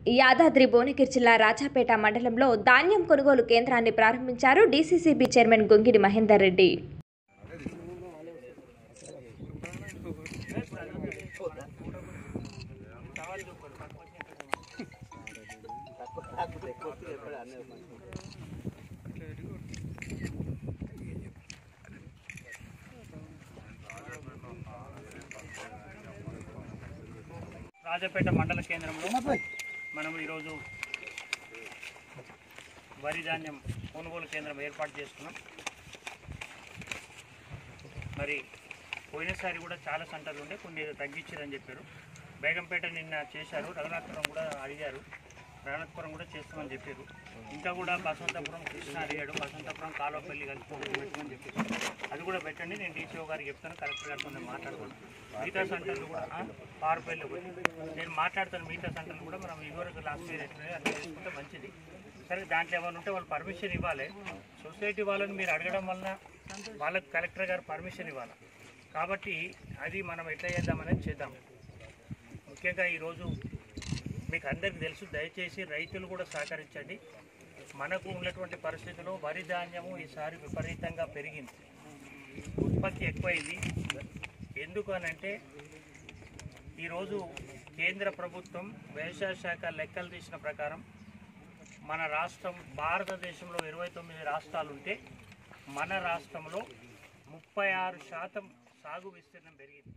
యాదాద్రి భువనగిరి జిల్లా రాజాపేట మండలంలో ధాన్యం కొనుగోలు కేంద్రాన్ని ప్రారంభించారు డీసీసీబీ చైర్మన్ గొంగిడి మహేందర్ రెడ్డి రాజపేట మండల కేంద్రంలో మనం ఈరోజు వరి ధాన్యం కొనుగోలు కేంద్రం ఏర్పాటు చేసుకున్నాం మరి పోయినసారి కూడా చాలా సెంటర్లు ఉండే కొన్ని ఏదో తగ్గించారని చెప్పారు బేగంపేట నిన్న చేశారు రఘునాథపురం కూడా అడిగారు రఘునాథపురం కూడా చేస్తామని చెప్పారు ఇంకా కూడా బసవంతపురం కృష్ణ అడిగాడు బసవంతపురం కాలువపల్లి కలిసి పెట్టమని చెప్పారు అది కూడా పెట్టండి నేను డీసీఓ గారికి చెప్తాను కలెక్టర్ గారితో నేను మాట్లాడుతాను మిగతా సెంటర్లు కూడా ఆ, పారుపల్లి ఒకటి నేను మాట్లాడతాను మిగతా సెంటర్లు కూడా మనం ఇదివరకు లాస్ట్ ఇయర్ ఎట్లా అట్లా చేసుకుంటే మంచిది సరే దాంట్లో ఏమైనా ఉంటే వాళ్ళు పర్మిషన్ ఇవ్వాలి సొసైటీ వాళ్ళని మీరు అడగడం వలన వాళ్ళకి కలెక్టర్ గారు పర్మిషన్ ఇవ్వాలి కాబట్టి అది మనం ఎట్లా చేద్దామనేది చేద్దాం ముఖ్యంగా ఈరోజు మీకు అందరికీ తెలుసు దయచేసి రైతులు కూడా సహకరించండి మనకు ఉన్నటువంటి పరిస్థితుల్లో వరి ధాన్యము ఈసారి విపరీతంగా పెరిగింది ఉత్పత్తి ఎక్కువైంది ఎందుకు అనంటే ఈరోజు కేంద్ర ప్రభుత్వం వ్యవసాయ శాఖ లెక్కలు తీసిన ప్రకారం మన రాష్ట్రం భారతదేశంలో ఇరవై తొమ్మిది రాష్ట్రాలు ఉంటే మన రాష్ట్రంలో ముప్పై ఆరు శాతం సాగు విస్తీర్ణం పెరిగింది